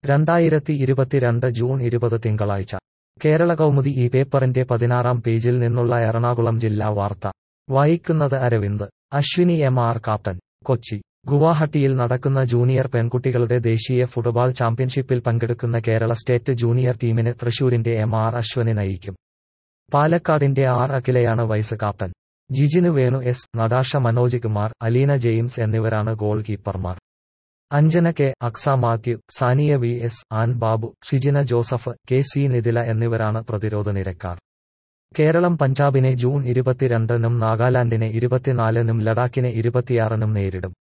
രണ്ടായിരത്തി ഇരുപത്തിരണ്ട് ജൂൺ ഇരുപത് തിങ്കളാഴ്ച കേരള കൗമുദി ഈ പേപ്പറിന്റെ പതിനാറാം പേജിൽ നിന്നുള്ള എറണാകുളം ജില്ലാ വാർത്ത വായിക്കുന്നത് Aravind Ashwini M R captain Kochi ഗുവാഹട്ടിയിൽ നടക്കുന്ന ജൂനിയർ പെൺകുട്ടികളുടെ ദേശീയ ഫുട്ബോൾ ചാമ്പ്യൻഷിപ്പിൽ പങ്കെടുക്കുന്ന കേരള സ്റ്റേറ്റ് ജൂനിയർ ടീമിനെ തൃശൂരിന്റെ എം ആർ അശ്വനി നയിക്കും പാലക്കാടിന്റെ ആർ അഖിലയാണ് വൈസ് കാപ്റ്റൻ ജിജിന് വേണു എസ് നടാഷ മനോജ് കുമാർ അലീന ജെയിംസ് എന്നിവരാണ് ഗോൾ കീപ്പർമാർ Anjana K Aksa Mathew Sania V S Ann Babu Shijina Joseph K C Nithila എന്നിവരാണ് പ്രതിരോധ നിരക്കാർ കേരളം പഞ്ചാബിനെ ജൂൺ ഇരുപത്തിരണ്ടിനും നാഗാലാൻഡിനെ ഇരുപത്തിനാലിനും ലഡാക്കിനെ ഇരുപത്തിയാറിനും നേരിടും